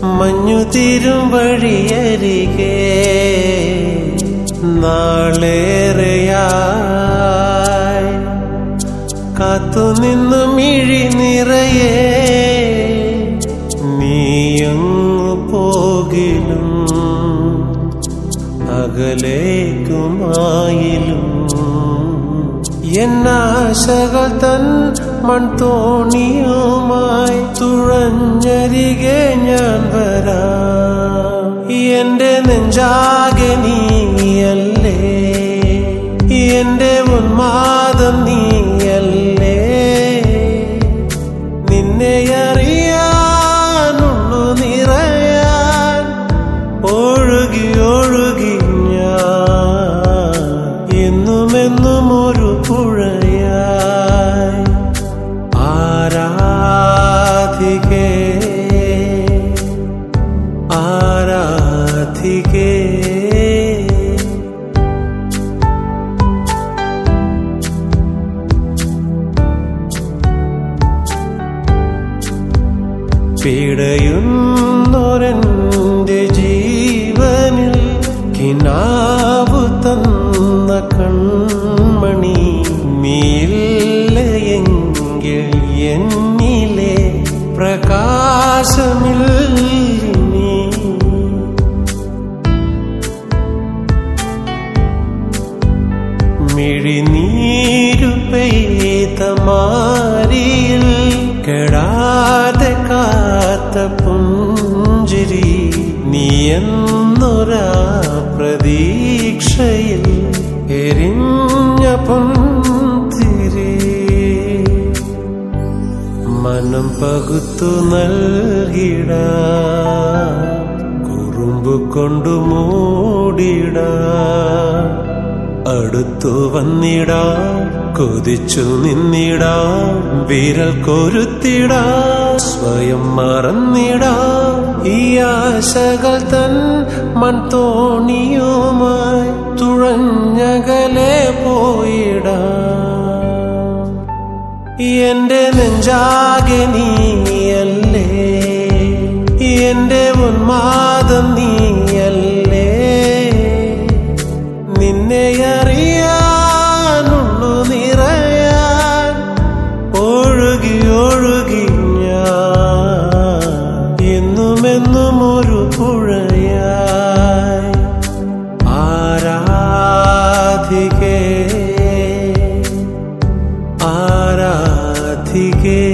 മഞ്ഞു തീരും വഴിയരികെ നാളേറെയായി കാത്തുനിന്നു മിഴി നിറയെ നീയങ്ങു പോകിലും അകലേക്കുമായിലും എന്നാശകൾ തൻ മൺതോണിയുമായി തുഴഞ്ഞരികെ ഞാൻ വരാം എന്റെ നെഞ്ചാകെ നീയല്ലേ എന്റെ ഉന്മാദം നീയല്ലേ നിന്നെ അറിയാനുള്ളു നിറയാൻ ഒഴുകി ഒഴുകി ഞാൻ എന്നുമെന്നും ഒരു പുഴയായി ആരാധികേ ആരാധികേ പിടയുന്നൊരെന്റെ ജീവനിൽ കിനാവു തന്ന കൺമണി നീയില്ലയെങ്കിൽ എന്നിലെ പ്രകാശമില്ലിനി മിഴിനീരു പെയ്ത മാരിയിൽ കെടാതെ കാത്ത പുഞ്ചിരി നീ എന്നൊരാ പ്രതീക്ഷയിൽ എരിഞ്ഞ പുന്തിരി മനം പകുത്തു നൽകിട കുറുമ്പു കൊണ്ടു മൂടിട അടുത്തു വന്നിടാ കൊതിച്ചു നിന്നിടാ വിരൽ കൊരുത്തിടാ സ്വയം മറന്നിടാ ഈ ആശകൾ തൻ മൺതോണിയുമായി തുഴഞ്ഞകലെ പോയിടാ എന്റെ നെഞ്ചാകെ നീയല്ലേ എന്റെ ഉന്മാദം നീയല്ലേ നിന്നെ അറിയാനുള്ളു നിറയാൻ ഒഴുകി ഒഴുകി ഞാൻ എന്നുമെന്നും ഒരു പുഴയായി ആരാധികേ ആരാധികേ